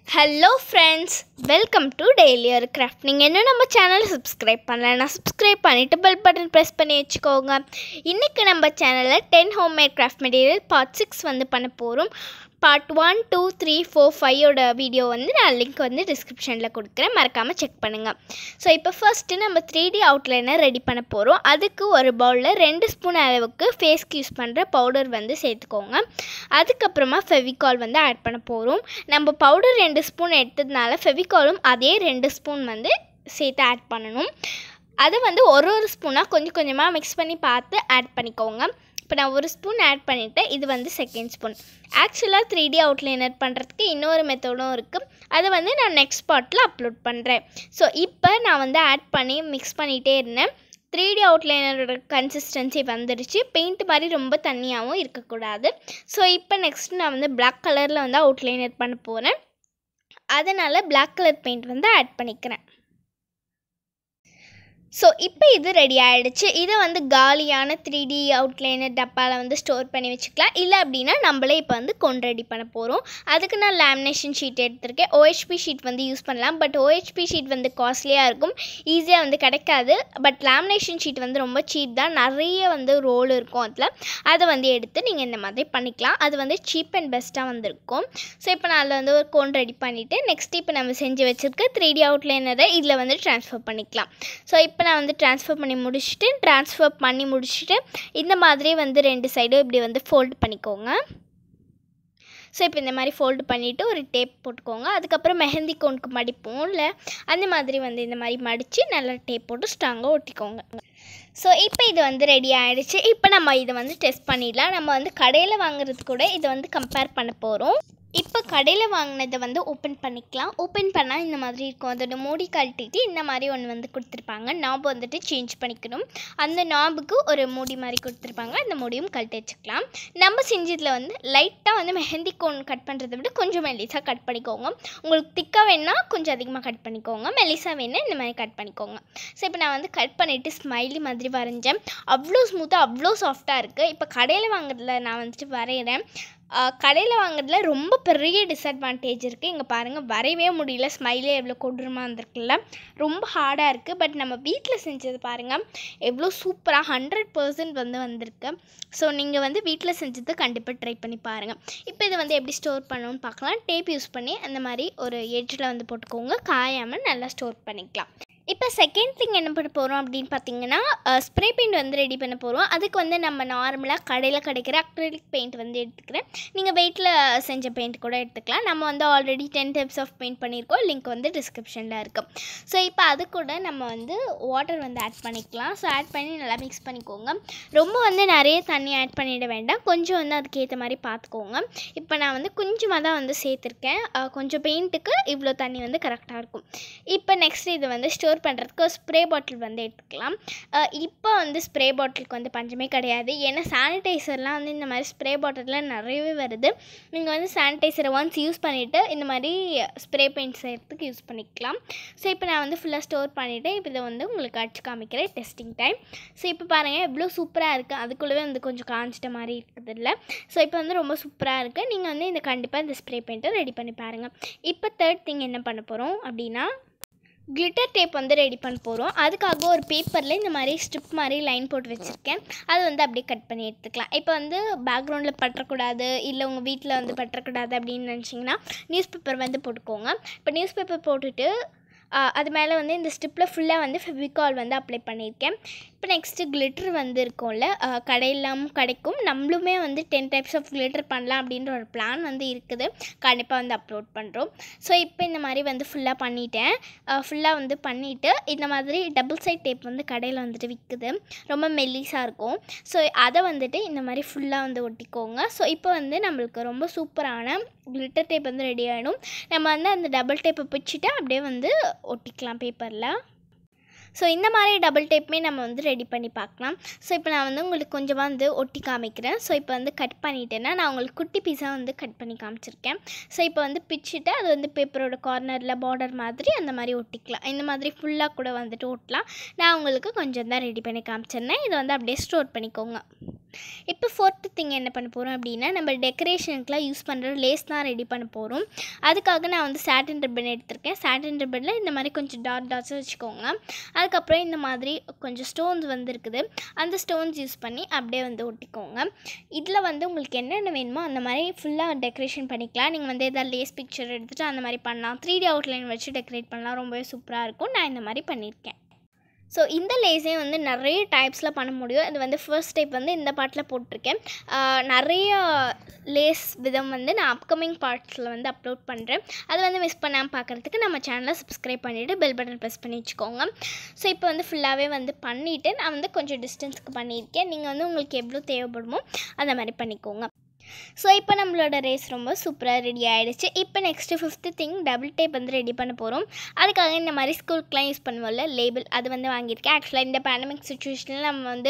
hello friends welcome to daily ஒரு craft நீங்கள் இன்னும் நம்ம சேனலை சப்ஸ்கிரைப் பண்ணலைன்னா சப்ஸ்கிரைப் பண்ணிவிட்டு பெல் பட்டன் ப்ரெஸ் பண்ணி வச்சுக்கோங்க இன்றைக்கி நம்ம சேனலில் ten homemade craft material part six வந்து பண்ண போகிறோம் part one two three four ஃபைவோட வீடியோ வந்து நான் லிங்க் வந்து டிஸ்கிரிப்ஷனில் கொடுக்குறேன் மறக்காமல் செக் பண்ணுங்கள் ஸோ இப்போ ஃபஸ்ட்டு நம்ம த்ரீ டி அவுட்லைனர் ரெடி பண்ண போகிறோம் அதுக்கு ஒரு பவுலில் ரெண்டு ஸ்பூன் அளவுக்கு ஃபேஸ்க்கு யூஸ் பண்ணுற பவுடர் வந்து சேர்த்துக்கோங்க அதுக்கப்புறமா ஃபெவிகால் வந்து ஆட் பண்ண போகிறோம் நம்ம பவுடர் ரெண்டு ஸ்பூன் எடுத்ததுனால ஃபெவிகாலும் அதே ரெண்டு ஸ்பூன் வந்து சேர்த்து ஆட் பண்ணணும் அதை வந்து ஒரு ஒரு ஸ்பூனாக கொஞ்சம் கொஞ்சமாக மிக்ஸ் பண்ணி பார்த்து ஆட் பண்ணிக்கோங்க இப்போ நான் ஒரு ஸ்பூன் ஆட் பண்ணிவிட்டேன் இது வந்து செகண்ட் ஸ்பூன் ஆக்சுவலாக த்ரீ டி அவுட்லைனர் பண்ணுறதுக்கு இன்னொரு மெத்தடும் இருக்குது அதை வந்து நான் நெக்ஸ்ட் பார்ட்டில் அப்லோட் பண்ணுறேன் ஸோ இப்போ நான் வந்து ஆட் பண்ணி மிக்ஸ் பண்ணிகிட்டே இருந்தேன் த்ரீ டி அவுட்லைனரோட கன்சிஸ்டன்சி வந்துடுச்சு பெயிண்ட் மாதிரி ரொம்ப தண்ணியாகவும் இருக்கக்கூடாது ஸோ இப்போ நெக்ஸ்ட் நான் வந்து பிளாக் கலரில் வந்து அவுட்லைனர் பண்ண போகிறேன் அதனால் பிளாக் கலர் பெயிண்ட் வந்து ஆட் பண்ணிக்கிறேன் ஸோ இப்போ இது ரெடி ஆகிடுச்சு இதை வந்து காலியான த்ரீ டி அவுட்லைனர் டப்பாவில் வந்து ஸ்டோர் பண்ணி வச்சுக்கலாம் இல்லை அப்படின்னா நம்மளே இப்போ வந்து கொண்டு ரெடி பண்ண போகிறோம் அதுக்கு நான் லேமினேஷன் ஷீட் எடுத்திருக்கேன் ஓஹெச்பி ஷீட் வந்து யூஸ் பண்ணலாம் பட் ஓஹெச்பி ஷீட் வந்து காஸ்ட்லியாக இருக்கும் ஈஸியாக வந்து கிடைக்காது பட் லேமினேஷன் ஷீட் வந்து ரொம்ப சீப் தான் நிறைய வந்து ரோல் இருக்கும் அதில் அதை வந்து எடுத்து நீங்கள் இந்த மாதிரி பண்ணிக்கலாம் அது வந்து சீப் அண்ட் பெஸ்ட்டாக வந்திருக்கும் ஸோ இப்போ நான் அதில் வந்து ஒரு கோன் ரெடி பண்ணிவிட்டு நெக்ஸ்ட் இப்போ நம்ம செஞ்சு வச்சுருக்க த்ரீ டி அவுட்லைனரை இதில் வந்து ட்ரான்ஸ்ஃபர் பண்ணிக்கலாம் ஸோ இப்போ நான் வந்து ட்ரான்ஸ்ஃபர் பண்ணி முடிச்சுட்டு ட்ரான்ஸ்ஃபர் பண்ணி முடிச்சுட்டு இந்த மாதிரி வந்து ரெண்டு சைடும் இப்படி வந்து ஃபோல்ட் பண்ணிக்கோங்க ஸோ இப்போ இந்த மாதிரி ஃபோல்டு பண்ணிவிட்டு ஒரு டேப் போட்டுக்கோங்க அதுக்கப்புறம் மெஹந்தி கோனுக்கு மடிப்போம்ல அந்த மாதிரி வந்து இந்த மாதிரி மடித்து நல்லா டேப் போட்டு ஸ்ட்ராங்காக ஒட்டிக்கோங்க ஸோ இப்போ இது வந்து ரெடி ஆகிடுச்சு இப்போ நம்ம இதை வந்து டெஸ்ட் பண்ணிடலாம் நம்ம வந்து கடையில் வாங்குறது கூட இதை வந்து கம்பேர் பண்ண போகிறோம் இப்போ கடையில் வாங்கினதை வந்து ஓப்பன் பண்ணிக்கலாம் ஓப்பன் பண்ணால் இந்த மாதிரி இருக்கும் அதோட மூடி கழட்டிட்டு இந்த மாதிரி ஒன்று வந்து கொடுத்துருப்பாங்க நாப் வந்துட்டு சேஞ்ச் பண்ணிக்கணும் அந்த நாபுக்கு ஒரு மூடி மாதிரி கொடுத்துருப்பாங்க அந்த மூடியும் கழட்டி வச்சுக்கலாம் நம்ம செஞ்சதில் வந்து லைட்டாக வந்து மெஹந்தி கோன் கட் பண்ணுறதை விட கொஞ்சம் மெல்லிஸாக கட் பண்ணிக்கோங்க உங்களுக்கு திக்காக வேணால் கொஞ்சம் அதிகமாக கட் பண்ணிக்கோங்க மெல்லிஸாக வேணால் இந்த மாதிரி கட் பண்ணிக்கோங்க ஸோ இப்போ நான் வந்து கட் பண்ணிவிட்டு ஸ்மைலி மாதிரி வரைஞ்சேன் அவ்வளோ ஸ்மூத்தாக அவ்வளோ சாஃப்டாக இருக்குது இப்போ கடையில் வாங்குறதுல நான் வந்துட்டு வரைகிறேன் கடையில் வாங்குறதுல ரொம்ப பெரிய டிஸ்அட்வான்டேஜ் இருக்குது இங்கே பாருங்கள் வரையவே முடியல ஸ்மைலே எவ்வளோ கொடூரமாக இருந்திருக்குல்ல ரொம்ப ஹார்டாக இருக்குது பட் நம்ம வீட்டில் செஞ்சது பாருங்கள் எவ்வளோ சூப்பராக ஹண்ட்ரட் பர்சன்ட் வந்து வந்திருக்கு ஸோ நீங்கள் வந்து வீட்டில் செஞ்சது கண்டிப்பாக ட்ரை பண்ணி பாருங்கள் இப்போ இதை வந்து எப்படி ஸ்டோர் பண்ணணும்னு பார்க்கலாம் டேப் யூஸ் பண்ணி அந்த மாதிரி ஒரு எட்ஜில் வந்து போட்டுக்கோங்க காயாமல் நல்லா ஸ்டோர் பண்ணிக்கலாம் இப்போ செகண்ட் திங் என்ன பண்ண போகிறோம் அப்படின்னு பார்த்தீங்கன்னா ஸ்ப்ரே பெயிண்ட் வந்து ரெடி பண்ண போகிறோம் அதுக்கு வந்து நம்ம நார்மலாக கடையில் கிடைக்கிற அக்ரிலிக் பெயிண்ட் வந்து எடுத்துக்கிறேன் நீங்கள் வெயிட்டில் செஞ்ச பெயிண்ட் கூட எடுத்துக்கலாம் நம்ம வந்து already ten types of paint பண்ணியிருக்கோம் லிங்க் வந்து டிஸ்கிரிப்ஷனில் இருக்கும் ஸோ இப்போ அது கூட நம்ம வந்து வாட்டர் வந்து ஆட் பண்ணிக்கலாம் ஸோ ஆட் பண்ணி நல்லா மிக்ஸ் பண்ணிக்கோங்க ரொம்ப வந்து நிறைய தண்ணி ஆட் பண்ணிட வேண்டாம் கொஞ்சம் வந்து அதுக்கேற்ற மாதிரி பார்த்துக்கோங்க இப்போ நான் வந்து கொஞ்சமாக தான் வந்து சேர்த்துருக்கேன் கொஞ்சம் பெயிண்ட்டுக்கு இவ்வளோ தண்ணி வந்து கரெக்டாக இருக்கும் இப்போ நெக்ஸ்ட் இது வந்து ஸ்டோர் ஸ்டோர் பண்ணுறதுக்கு ஸ்ப்ரே பாட்டில் வந்து எடுத்துக்கலாம் இப்போ வந்து ஸ்ப்ரே பாட்டிலுக்கு வந்து பஞ்சமே கிடையாது ஏன்னா சானிடைசர்லாம் வந்து இந்த மாதிரி ஸ்ப்ரே பாட்டிலில் நிறையவே வருது நீங்கள் வந்து சானிடைசரை ஒன்ஸ் யூஸ் பண்ணிவிட்டு இந்த மாதிரி ஸ்ப்ரே பெயிண்ட் செய்கிறதுக்கு யூஸ் பண்ணிக்கலாம் ஸோ இப்போ நான் வந்து ஃபுல்லாக ஸ்டோர் பண்ணிவிட்டு இப்போ இதை வந்து உங்களுக்கு அடிச்சு காமிக்கிறேன் டெஸ்டிங் டைம் ஸோ இப்போ பாருங்கள் எவ்வளோ சூப்பராக இருக்குது அதுக்குள்ளவே வந்து கொஞ்சம் காஞ்சிட்ட மாதிரி இருக்குது இல்லை ஸோ இப்போ வந்து ரொம்ப சூப்பராக இருக்குது நீங்கள் வந்து இந்த கண்டிப்பாக இந்த ஸ்ப்ரே பெயிண்ட்டை ரெடி பண்ணி பாருங்கள் இப்போ தேர்ட் திங் என்ன பண்ண போகிறோம் அப்படின்னா கிளிட்டர் டேப் வந்து ரெடி பண்ண போகிறோம் அதுக்காக ஒரு பேப்பரில் இந்த மாதிரி ஸ்ட்ரிப் மாதிரி லைன் போட்டு வச்சுருக்கேன் அது வந்து அப்படியே கட் பண்ணி எடுத்துக்கலாம் இப்போ வந்து பேக்ரவுண்டில் பற்றக்கூடாது இல்லை உங்கள் வீட்டில் வந்து பற்றக்கூடாது அப்படின்னு நினச்சிங்கன்னா நியூஸ் பேப்பர் வந்து போட்டுக்கோங்க இப்போ நியூஸ் பேப்பர் போட்டுட்டு அது மேலே வந்து இந்த ஸ்டிப்பில் ஃபுல்லாக வந்து ஃபெவிகால் வந்து அப்ளை பண்ணியிருக்கேன் இப்போ நெக்ஸ்ட்டு கிளிட்டர் வந்து இருக்கும்ல கடையெல்லாம் கிடைக்கும் நம்மளுமே வந்து டென் டைப்ஸ் ஆஃப் கிளிட்டர் பண்ணலாம் அப்படின்ற ஒரு பிளான் வந்து இருக்குது கண்டிப்பாக வந்து அப்லோட் பண்ணுறோம் ஸோ இப்போ இந்த மாதிரி வந்து ஃபுல்லாக பண்ணிட்டேன் ஃபுல்லாக வந்து பண்ணிவிட்டு இந்த மாதிரி டபுள் சைட் டேப் வந்து கடையில் வந்துட்டு விற்குது ரொம்ப மெல்லிஸாக இருக்கும் ஸோ அதை வந்துட்டு இந்த மாதிரி ஃபுல்லாக வந்து ஒட்டிக்கோங்க ஸோ இப்போ வந்து நம்மளுக்கு ரொம்ப சூப்பரான கிளிட்டர் டேப் வந்து ரெடி ஆகிடும் நம்ம வந்து அந்த டபுள் டேப்பை பிடிச்சிட்டு அப்படியே வந்து ஒட்டிக்கலாம் பேப்பரில் ஸோ இந்த மாதிரி டபுள் டேப்புமே நம்ம வந்து ரெடி பண்ணி பார்க்கலாம் ஸோ இப்போ நான் வந்து உங்களுக்கு கொஞ்சமாக வந்து ஒட்டி காமிக்கிறேன் ஸோ இப்போ வந்து கட் பண்ணிட்டேன்னா நான் உங்களுக்கு குட்டி பீஸாக வந்து கட் பண்ணி காமிச்சிருக்கேன் ஸோ இப்போ வந்து பிச்சுட்டு அது வந்து பேப்பரோட கார்னரில் பார்டர் மாதிரி அந்த மாதிரி ஒட்டிக்கலாம் இந்த மாதிரி ஃபுல்லாக கூட வந்துட்டு ஒட்டலாம் நான் உங்களுக்கு கொஞ்சம் தான் ரெடி பண்ணி காமிச்சிருந்தேன் இதை வந்து அப்படியே ஸ்டோர் பண்ணிக்கோங்க இப்போ ஃபோர்த்து திங் என்ன பண்ண போகிறோம் அப்படின்னா நம்ம டெக்கரேஷனுக்குலாம் யூஸ் பண்ணுற லேஸ் தான் ரெடி பண்ண போகிறோம் அதுக்காக நான் வந்து சாட்டின் ரிப்பன் எடுத்திருக்கேன் சாட்டின் ரிப்பனில் இந்த மாதிரி கொஞ்சம் டாட் டாட்ஸ் வச்சுக்கோங்க அதுக்கப்புறம் இந்த மாதிரி கொஞ்சம் ஸ்டோன்ஸ் வந்து இருக்குது அந்த ஸ்டோன்ஸ் யூஸ் பண்ணி அப்படியே வந்து ஒட்டிக்கோங்க இதில் வந்து உங்களுக்கு என்னென்ன வேணுமோ அந்த மாதிரி ஃபுல்லாக டெக்கரேஷன் பண்ணிக்கலாம் நீங்கள் வந்து எதாவது லேஸ் பிக்சர் எடுத்துகிட்டு அந்த மாதிரி பண்ணலாம் த்ரீ டி அவுட்லைன் வச்சு டெக்கரேட் பண்ணலாம் ரொம்பவே சூப்பராக இருக்கும் நான் இந்த மாதிரி பண்ணியிருக்கேன் ஸோ இந்த லேஸே வந்து நிறைய டைப்ஸில் பண்ண முடியும் இது வந்து ஃபர்ஸ்ட் டைப் வந்து இந்த பாட்டில் போட்டிருக்கேன் ஆஹ் நிறைய லேஸ் விதம் வந்து நான் அப்கமிங் பார்ட்ஸில் வந்து அப்லோட் பண்ணுறேன் அது வந்து மிஸ் பண்ணாமல் பார்க்குறதுக்கு நம்ம சேனலை சப்ஸ்கிரைப் பண்ணிவிட்டு பெல் பட்டன் ப்ரெஸ் பண்ணி வச்சுக்கோங்க ஸோ இப்போ வந்து ஃபுல்லாகவே வந்து பண்ணிவிட்டு நான் வந்து கொஞ்சம் டிஸ்டன்ஸ்க்கு பண்ணியிருக்கேன் நீங்கள் வந்து உங்களுக்கு எவ்வளோ தேவைப்படுமோ அந்த மாதிரி பண்ணிக்கோங்க ஸோ இப்போ நம்மளோட ரேஸ் ரொம்ப சூப்பராக ரெடி ஆகிடுச்சு இப்போ next fifth thing double tape வந்து ரெடி பண்ண போகிறோம் அதுக்காக இந்த மாதிரி ஸ்கூலுக்குலாம் யூஸ் பண்ணுவோம்ல லேபிள் அது வந்து வாங்கியிருக்கேன் ஆக்சுவலாக இந்த பேண்டமிக் சுச்சுவேஷனில் நம்ம வந்து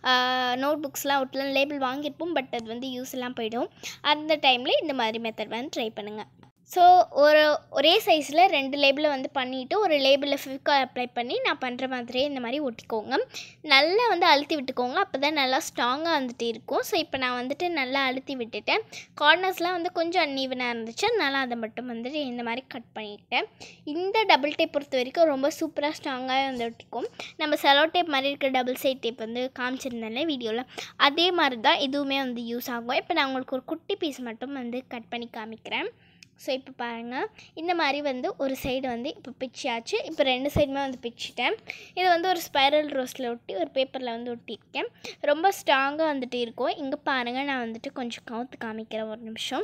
நோட் புக்ஸ்லாம் அவுட்லாம் லேபிள் வாங்கியிருப்போம் பட் அது வந்து யூஸ் எல்லாம் போயிடும் அந்த டைமில் இந்த மாதிரி மெத்தட் வந்து ட்ரை பண்ணுங்கள் ஸோ ஒரு ஒரே சைஸில் ரெண்டு லேபிளை வந்து பண்ணிவிட்டு ஒரு லேபிளில் ஃபிவிகால் அப்ளை பண்ணி நான் பண்ணுற மாதிரியே இந்த மாதிரி ஒட்டிக்கோங்க நல்லா வந்து அழுத்தி விட்டுக்கோங்க அப்போ தான் நல்லா ஸ்ட்ராங்காக வந்துட்டு இருக்கும் ஸோ இப்போ நான் வந்துட்டு நல்லா அழுத்தி விட்டுட்டேன் கார்னர்ஸ்லாம் வந்து கொஞ்சம் அன்ஈவனாக இருந்துச்சு அதனால் அதை மட்டும் வந்துட்டு இந்த மாதிரி கட் பண்ணிக்கிட்டேன் இந்த டபுள் டேப் பொறுத்த வரைக்கும் ரொம்ப சூப்பராக ஸ்ட்ராங்காக வந்து ஒட்டிக்கும் நம்ம செலோ டேப் மாதிரி இருக்க டபுள் சைட் டேப் வந்து காமிச்சிருந்தேன்ல வீடியோவில் அதே மாதிரி தான் இதுவுமே வந்து யூஸ் ஆகும் இப்போ நான் உங்களுக்கு ஒரு குட்டி பீஸ் மட்டும் வந்து கட் பண்ணி காமிக்கிறேன் ஸோ இப்போ பாருங்கள் இந்த மாதிரி வந்து ஒரு சைடு வந்து இப்போ பிச்சியாச்சு இப்போ ரெண்டு சைடுமே வந்து பிச்சிட்டேன் இது வந்து ஒரு ஸ்பைரல் ரோஸில் ஒட்டி ஒரு பேப்பரில் வந்து ஒட்டியிருக்கேன் ரொம்ப ஸ்ட்ராங்காக வந்துட்டு இருக்கும் இங்கே பாருங்கள் நான் வந்துட்டு கொஞ்சம் கவுத்து காமிக்கிறேன் ஒரு நிமிஷம்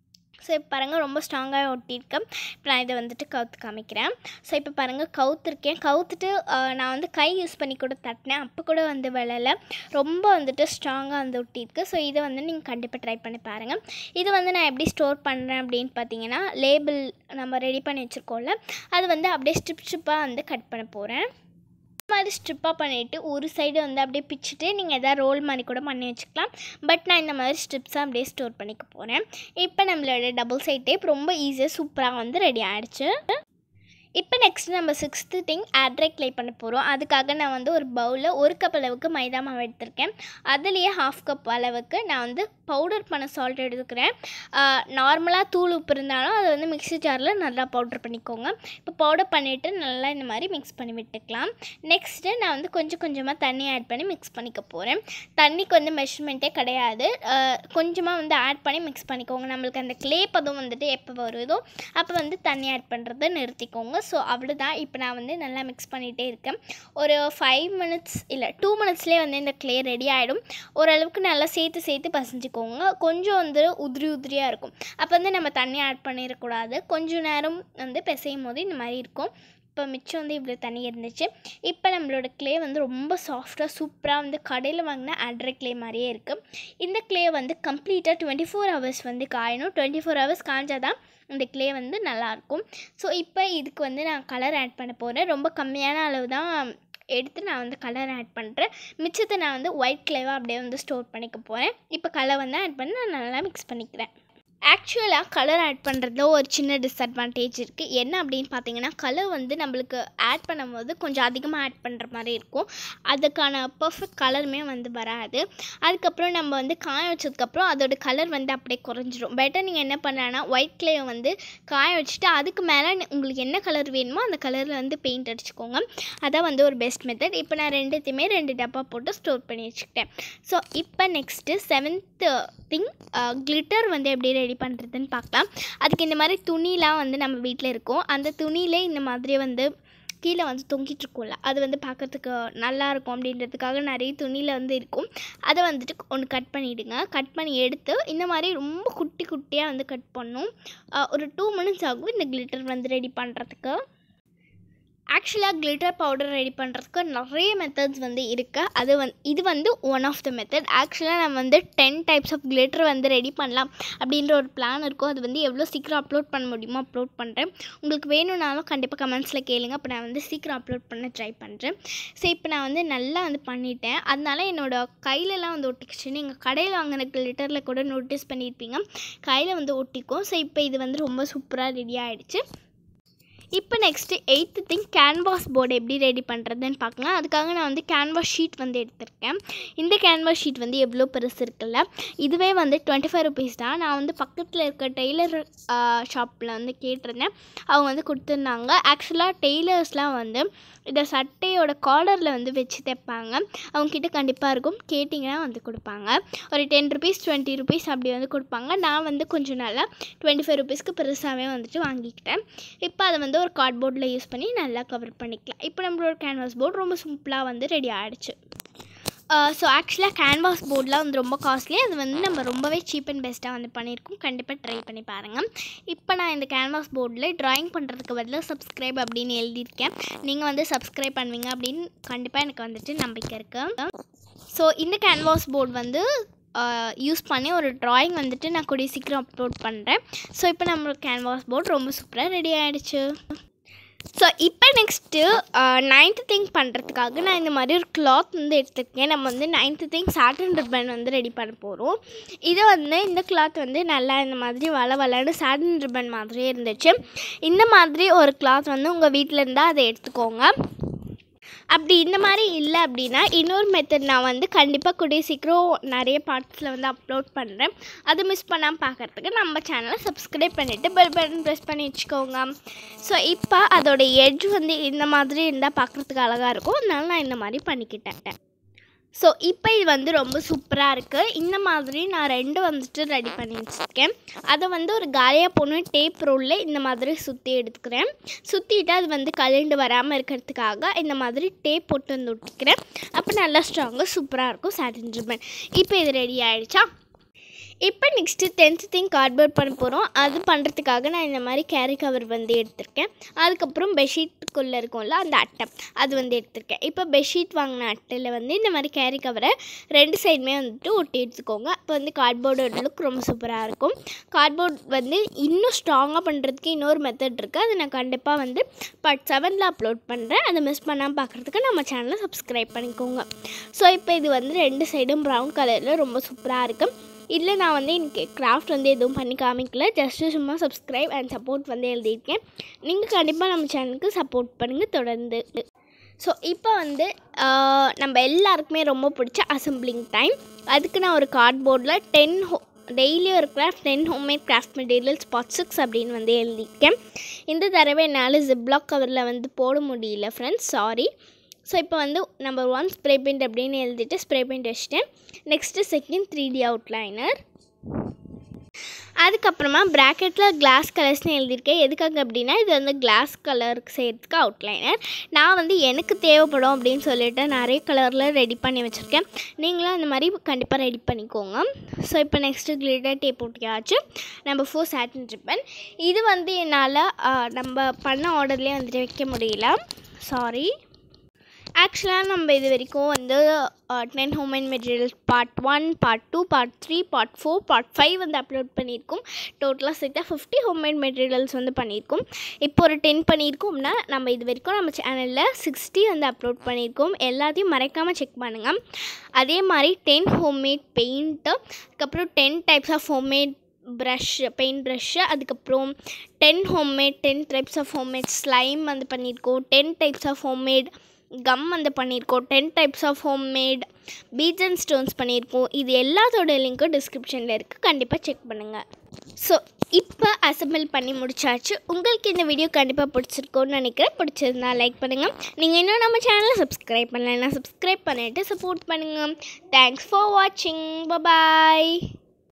ஸோ இப்போ பாருங்கள் ரொம்ப ஸ்ட்ராங்காக ஒட்டியிருக்கேன் இப்போ நான் இதை வந்துட்டு கவுத்து காமிக்கிறேன் ஸோ இப்போ பாருங்கள் கவுத்துருக்கேன் கவுத்துட்டு ஆஹ், நான் வந்து கை யூஸ் பண்ணி கூட தட்டினேன் அப்போ கூட வந்து விழலை ரொம்ப வந்துட்டு ஸ்ட்ராங்காக வந்து ஒட்டியிருக்கு ஸோ இதை வந்து நீங்கள் கண்டிப்பாக ட்ரை பண்ணி பாருங்கள் இது வந்து நான் எப்படி ஸ்டோர் பண்ணுறேன் அப்படின்னு பார்த்தீங்கன்னா லேபிள் நம்ம ரெடி பண்ணி வச்சுருக்கோம்ல அது வந்து அப்படியே ஸ்ட்ரிப் ஸ்ட்ரிப்பாக வந்து கட் பண்ண போகிறேன் இந்த மாதிரி ஸ்ட்ரிப்பாக பண்ணிவிட்டு ஒரு சைடு வந்து அப்படியே பிச்சுட்டு நீங்கள் எதாவது ரோல் மாதிரி கூட பண்ணி வச்சுக்கலாம் பட் நான் இந்த மாதிரி ஸ்ட்ரிப்ஸாக அப்படியே ஸ்டோர் பண்ணிக்க போகிறேன் இப்போ நம்மளோட டபுள் சைட் டேப் ரொம்ப ஈஸியாக சூப்பராக வந்து ரெடி ஆகிடுச்சு இப்போ நெக்ஸ்ட் நம்ம சிக்ஸ்த்து திங் ஆட்ரை க்ளே பண்ண போகிறோம் அதுக்காக நான் வந்து ஒரு பவுலில் ஒரு கப் அளவுக்கு மைதா மாவு எடுத்திருக்கேன் அதுலேயே ஹாஃப் கப் அளவுக்கு நான் வந்து பவுடர் பண்ண சால்ட் எடுத்துக்கிறேன் நார்மலாக தூள் உப்பு இருந்தாலும் அதை வந்து மிக்ஸி ஜாரில் நல்லா பவுடர் பண்ணிக்கோங்க இப்போ பவுடர் பண்ணிவிட்டு நல்லா இந்த மாதிரி மிக்ஸ் பண்ணி விட்டுக்கலாம் நெக்ஸ்ட்டு நான் வந்து கொஞ்சம் கொஞ்சமாக தண்ணி ஆட் பண்ணி மிக்ஸ் பண்ணிக்க போகிறேன் தண்ணிக்கு வந்து மெஷர்மெண்ட்டே கிடையாது கொஞ்சமாக வந்து ஆட் பண்ணி மிக்ஸ் பண்ணிக்கோங்க நம்மளுக்கு அந்த க்ளே பதம் வந்துட்டு எப்போ வருதோ அப்போ வந்து தண்ணி ஆட் பண்ணுறதை நிறுத்திக்கோங்க ஸோ அவ்வளோதான் இப்போ நான் வந்து நல்லா மிக்ஸ் பண்ணிகிட்டே இருக்கேன் ஒரு ஃபைவ் மினிட்ஸ் இல்லை டூ மினிட்ஸ்லேயே வந்து இந்த க்ளே ரெடி ஆகிடும் ஓரளவுக்கு நல்லா சேர்த்து சேர்த்து பசைஞ்சிக்கோங்க கொஞ்சம் வந்து உதிரி உதிரியாக இருக்கும் அப்போ வந்து நம்ம தண்ணி ஆட் பண்ணிடக்கூடாது கொஞ்ச நேரம் வந்து பிசையும் போது இந்த மாதிரி இருக்கும் இப்போ மிச்சம் வந்து இவ்வளோ தண்ணி இருந்துச்சு இப்போ நம்மளோட க்ளே வந்து ரொம்ப சாஃப்டாக சூப்பராக வந்து கடையில் வாங்கின ஆட்ரை க்ளே மாதிரியே இருக்குது இந்த க்ளே வந்து கம்ப்ளீட்டாக டுவெண்ட்டி ஃபோர் ஹவர்ஸ் வந்து காயணும் டுவெண்ட்டி ஃபோர் ஹவர்ஸ் காய்ஞ்சாதான் இந்த க்ளே வந்து நல்லாயிருக்கும் ஸோ இப்போ இதுக்கு வந்து நான் கலர் ஆட் பண்ண போகிறேன் ரொம்ப கம்மியான அளவு தான் எடுத்து நான் வந்து கலர் ஆட் பண்ணுறேன் மிச்சத்தை நான் வந்து ஒயிட் க்ளேவாக அப்படியே வந்து ஸ்டோர் பண்ணிக்க போகிறேன் இப்போ கலர் வந்து ஆட் பண்ணி நான் நல்லா மிக்ஸ் பண்ணிக்கிறேன் ஆக்சுவலாக கலர் ஆட் பண்ணுறதுல ஒரு சின்ன டிஸ்அட்வான்டேஜ் இருக்குது என்ன அப்படின்னு பார்த்தீங்கன்னா கலர் வந்து நம்மளுக்கு ஆட் பண்ணும்போது கொஞ்சம் அதிகமாக ஆட் பண்ணுற மாதிரி இருக்கும் அதுக்கான பர்ஃபெக்ட் கலருமே வந்து வராது அதுக்கப்புறம் நம்ம வந்து காய வச்சதுக்கப்புறம் அதோட கலர் வந்து அப்படியே குறைஞ்சிரும் பெட்டர் நீங்கள் என்ன பண்ணலான்னா ஒயிட் கிளேயை வந்து காய வச்சுட்டு அதுக்கு மேலே உங்களுக்கு என்ன கலர் வேணுமோ அந்த கலரில் வந்து பெயிண்ட் அடிச்சுக்கோங்க அதான் வந்து ஒரு பெஸ்ட் மெத்தட் இப்போ நான் ரெண்டுத்தையுமே ரெண்டு டப்பா போட்டு ஸ்டோர் பண்ணி வச்சுக்கிட்டேன் ஸோ இப்போ நெக்ஸ்ட்டு செவன்த்து திங் கிளிட்டர் வந்து எப்படி ரெடி பண்ணுறதுன்னு பார்க்கலாம் அதுக்கு இந்த மாதிரி துணிலாம் வந்து நம்ம வீட்டில் இருக்கும் அந்த துணியிலே இந்த மாதிரி வந்து கீழே வந்து தொங்கிட்டு இருக்கும்ல அது வந்து பார்க்கறதுக்கு நல்லா இருக்கும் அப்படின்றதுக்காக நிறைய துணியில் வந்து இருக்கும் அதை வந்துட்டு ஒன்று கட் பண்ணிவிடுங்க கட் பண்ணி எடுத்து இந்த மாதிரி ரொம்ப குட்டி குட்டியாக வந்து கட் பண்ணும் அஹ் ஒரு டூ மினிட்ஸ் ஆகும் இந்த கிளிட்டர் வந்து ரெடி பண்ணுறதுக்கு ஆக்சுவலாக கிளிட்டர் பவுடர் ரெடி பண்ணுறதுக்கு நிறைய மெத்தட்ஸ் வந்து இருக்குது அது வந் இது வந்து ஒன் ஆஃப் த மெத்தட் ஆக்சுவலாக நம்ம வந்து டென் டைப்ஸ் ஆஃப் கிளிட்டர் வந்து ரெடி பண்ணலாம் அப்படின்ற ஒரு பிளான் இருக்கும் அது வந்து எவ்வளோ சீக்கிரம் அப்லோட் பண்ண முடியுமோ அப்லோட் பண்ணுறேன் உங்களுக்கு வேணும்னாலும் கண்டிப்பாக கமெண்ட்ஸில் கேளுங்க அப்போ நான் வந்து சீக்கிரம் அப்லோட் பண்ண ட்ரை பண்ணுறேன் ஸோ இப்போ நான் வந்து நல்லா வந்து பண்ணிட்டேன் அதனால என்னோடய கையிலலாம் வந்து ஒட்டிக்கிச்சு நீங்கள் கடையில் வாங்கின கிளிட்டரில் கூட நோட்டீஸ் பண்ணியிருப்பீங்க கையில் வந்து ஒட்டிக்கும் ஸோ இப்போ இது வந்து ரொம்ப சூப்பராக ரெடி ஆகிடுச்சு இப்போ next eighth thing canvas board எப்படி ரெடி பண்ணுறதுன்னு பார்க்கலாம் அதுக்காக நான் வந்து கேன்வாஸ் ஷீட் வந்து எடுத்திருக்கேன் இந்த கேன்வாஸ் ஷீட் வந்து எவ்வளோ பெருசு இருக்குல்ல இதுவே வந்து டுவெண்ட்டி ஃபைவ் ருபீஸ் தான் நான் வந்து பக்கத்தில் இருக்க டெய்லர் ஷாப்பில் வந்து கேட்டிருந்தேன் அவங்க வந்து கொடுத்துருந்தாங்க ஆக்சுவலாக டெய்லர்ஸ்லாம் வந்து இந்த சட்டையோட காலரில் வந்து வச்சு தைப்பாங்க அவங்கக்கிட்ட கண்டிப்பாக இருக்கும் கேட்டிங்கன்னா வந்து கொடுப்பாங்க ஒரு டென் ருபீஸ் டுவெண்ட்டி ருபீஸ் அப்படி வந்து கொடுப்பாங்க நான் வந்து கொஞ்சம் நாளாக டுவெண்ட்டி ஃபைவ் ருபீஸ்க்கு பெருசாகவே வந்துட்டு வாங்கிக்கிட்டேன் இப்போ அதை வந்து ஒரு கார்ட்போர்டில் யூஸ் பண்ணி நல்லா கவர் பண்ணிக்கலாம் இப்போ நம்மளோட கேன்வாஸ் போர்டு ரொம்ப சிம்பிளாக வந்து ரெடி ஆகிடுச்சு ஸோ ஆக்சுவலாக கேன்வாஸ் போர்டெலாம் வந்து ரொம்ப காஸ்ட்லி அது வந்து நம்ம ரொம்பவே சீப் அண்ட் பெஸ்ட்டாக வந்து பண்ணியிருக்கோம் கண்டிப்பாக ட்ரை பண்ணி பாருங்கள் இப்போ நான் இந்த கேன்வாஸ் போர்டில் ட்ராயிங் பண்ணுறதுக்கு பதிலாக சப்ஸ்கிரைப் அப்படின்னு எழுதியிருக்கேன் நீங்கள் வந்து சப்ஸ்கிரைப் பண்ணுவீங்க அப்படின்னு கண்டிப்பாக எனக்கு வந்துட்டு நம்பிக்கை இருக்குது ஸோ இந்த கேன்வாஸ் போர்டு வந்து யூஸ் பண்ணி ஒரு ட்ராயிங் வந்துட்டு நான் கூடிய சீக்கிரம் அப்லோட் பண்ணுறேன் ஸோ இப்போ நம்மளோட கேன்வாஸ் போர்டு ரொம்ப சூப்பராக ரெடி ஆகிடுச்சு ஸோ இப்போ நெக்ஸ்ட்டு நைன்த்து திங் பண்ணுறதுக்காக நான் இந்த மாதிரி ஒரு கிளாத் வந்து எடுத்துருக்கேன் நம்ம வந்து நைன்த்து திங் சாட்டன் ரிப்பன் வந்து ரெடி பண்ண போகிறோம் இது வந்து இந்த கிளாத் வந்து நல்லா இந்த மாதிரி வள வளன்னு சாட்டன் ரிப்பன் மாதிரியே இருந்துச்சு இந்த மாதிரி ஒரு கிளாத் வந்து உங்கள் வீட்டில் இருந்தால் அதை எடுத்துக்கோங்க அப்படி இந்த மாதிரி இல்லை அப்படின்னா இன்னொரு மெத்தட் நான் வந்து கண்டிப்பாக கூடிய சீக்கிரம் நிறைய பார்ட்ஸில் வந்து அப்லோட் பண்ணுறேன் அதை மிஸ் பண்ணாமல் பார்க்குறதுக்கு நம்ம சேனலை சப்ஸ்கிரைப் பண்ணிவிட்டு பெல் பட்டன் ப்ரெஸ் பண்ணி வச்சுக்கோங்க ஸோ இப்போ அதோட எட்ஜ் வந்து இந்த மாதிரி இருந்தால் பார்க்குறதுக்கு அழகாக இருக்கும் அதனால நான் இந்த மாதிரி பண்ணிக்கிட்டேன் ஸோ இப்போ இது வந்து ரொம்ப சூப்பராக இருக்குது இந்த மாதிரி நான் ரெண்டு வந்துட்டு ரெடி பண்ணி வச்சுருக்கேன் அதை வந்து ஒரு காலியாக போன டேப் ரோலில் இந்த மாதிரி சுற்றி எடுத்துக்கிறேன் சுற்றிட்டு அது வந்து கலண்டு வராமல் இருக்கிறதுக்காக இந்த மாதிரி டேப் போட்டு வந்து விட்டுக்கிறேன் அப்போ நல்லா ஸ்ட்ராங்காக சூப்பராக இருக்கும் சாட்டின் ரிப்பன் இப்போ இது ரெடி ஆகிடுச்சா இப்போ நெக்ஸ்ட்டு டென்த்து திங் கார்ட்போர்ட் பண்ண போகிறோம் அது பண்ணுறதுக்காக நான் இந்த மாதிரி கேரி கவர் வந்து எடுத்திருக்கேன் அதுக்கப்புறம் பெட்ஷீட்டுக்குள்ளே இருக்கும்ல அந்த அட்டை அது வந்து எடுத்திருக்கேன் இப்போ பெட்ஷீட் வாங்கின அட்டையில் வந்து இந்த மாதிரி கேரி கவரை ரெண்டு சைடுமே வந்துட்டு ஒட்டி எடுத்துக்கோங்க அப்போ வந்து கார்ட்போர்டோட லுக் ரொம்ப சூப்பராக இருக்கும் கார்ட்போர்ட் வந்து இன்னும் ஸ்ட்ராங்காக பண்ணுறதுக்கு இன்னொரு மெத்தட் இருக்குது அதை நான் கண்டிப்பாக வந்து பார்ட் செவனில் அப்லோட் பண்ணுறேன் அதை மிஸ் பண்ணாமல் பார்க்குறதுக்கு நம்ம சேனலை சப்ஸ்கிரைப் பண்ணிக்கோங்க ஸோ இப்போ இது வந்து ரெண்டு சைடும் ப்ரௌன் கலரில் ரொம்ப சூப்பராக இருக்குது இல்லை நான் வந்து எனக்கு கிராஃப்ட் வந்து எதுவும் பண்ணி காமிக்கல ஜஸ்ட்டு சும்மா சப்ஸ்கிரைப் அண்ட் சப்போர்ட் வந்து எழுதியிருக்கேன் நீங்கள் கண்டிப்பாக நம்ம சேனலுக்கு சப்போர்ட் பண்ணுங்கள் தொடர்ந்து ஸோ இப்போ வந்து ஆஹ், நம்ம எல்லாருக்குமே ரொம்ப பிடிச்ச அசம்பிளிங் டைம் அதுக்கு நான் ஒரு கார்ட்போர்டில் டென் ஹோ டெய்லி ஒரு craft ten homemade craft materials part six அப்படின்னு வந்து எழுதியிருக்கேன் இந்த தடவை என்னால் ஜிப்லாக் கவரில் வந்து போட முடியல ஃப்ரெண்ட்ஸ் சாரி ஸோ இப்போ வந்து நம்பர் ஒன் ஸ்ப்ரே பெயிண்ட் அப்படின்னு எழுதிட்டு ஸ்ப்ரே பெயிண்ட் வச்சுட்டேன் next second three D outliner அதுக்கப்புறமா ப்ராக்கெட்டில் கிளாஸ் கலர்ஸ்னு எழுதியிருக்கேன் எதுக்காக அப்படின்னா இது வந்து கிளாஸ் கலருக்கு செய்கிறதுக்கு அவுட்லைனர் நான் வந்து எனக்கு தேவைப்படும் அப்படின்னு சொல்லிட்டு நிறைய கலரில் ரெடி பண்ணி வச்சுருக்கேன் நீங்களும் அந்த மாதிரி கண்டிப்பாக ரெடி பண்ணிக்கோங்க ஸோ இப்போ நெக்ஸ்ட்டு கிளிட்டர் டேப் ஒட்டியாச்சு நம்ம ஃபோர் சாட்டின் ரிப்பன் இது வந்து என்னால் நம்ம பண்ண ஆர்டர்லேயே வந்துட்டு வைக்க முடியல சாரி ஆக்சுவலாக நம்ம இது வரைக்கும் வந்து ten homemade materials part one part two part three part four part five வந்து அப்லோட் பண்ணியிருக்கோம் டோட்டலாக சேர்த்தா ஃபிஃப்டி ஹோம்மேட் மெட்டீரியல்ஸ் வந்து பண்ணியிருக்கோம் இப்போ ஒரு டென் பண்ணியிருக்கோம்னா நம்ம இது வரைக்கும் நம்ம சேனலில் சிக்ஸ்டி வந்து அப்லோட் பண்ணியிருக்கோம் எல்லாத்தையும் மறைக்காமல் செக் பண்ணுங்கள் அதே மாதிரி டென் ஹோம்மேட் பெயிண்ட்டு அதுக்கப்புறம் ten types of homemade brush paint brush அதுக்கப்புறம் ten homemade ten types of homemade slime வந்து பண்ணியிருக்கோம் ten types of homemade gum வந்து பண்ணியிருக்கோம் ten types of homemade beads and stones பண்ணியிருக்கோம் இது எல்லாத்தோட லிங்க்கும் டிஸ்கிரிப்ஷனில் இருக்குது கண்டிப்பாக செக் பண்ணுங்கள் ஸோ இப்போ அசம்பிள் பண்ணி முடிச்சாச்சு உங்களுக்கு இந்த வீடியோ கண்டிப்பாக பிடிச்சிருக்கோன்னு நினைக்கிறேன் பிடிச்சிருந்தா லைக் பண்ணுங்கள் நீங்கள் இன்னும் நம்ம சேனலை சப்ஸ்கிரைப் பண்ணலைன்னா சப்ஸ்கிரைப் பண்ணிவிட்டு சப்போர்ட் பண்ணுங்கள் தேங்க்ஸ் ஃபார் வாட்சிங் பபாய்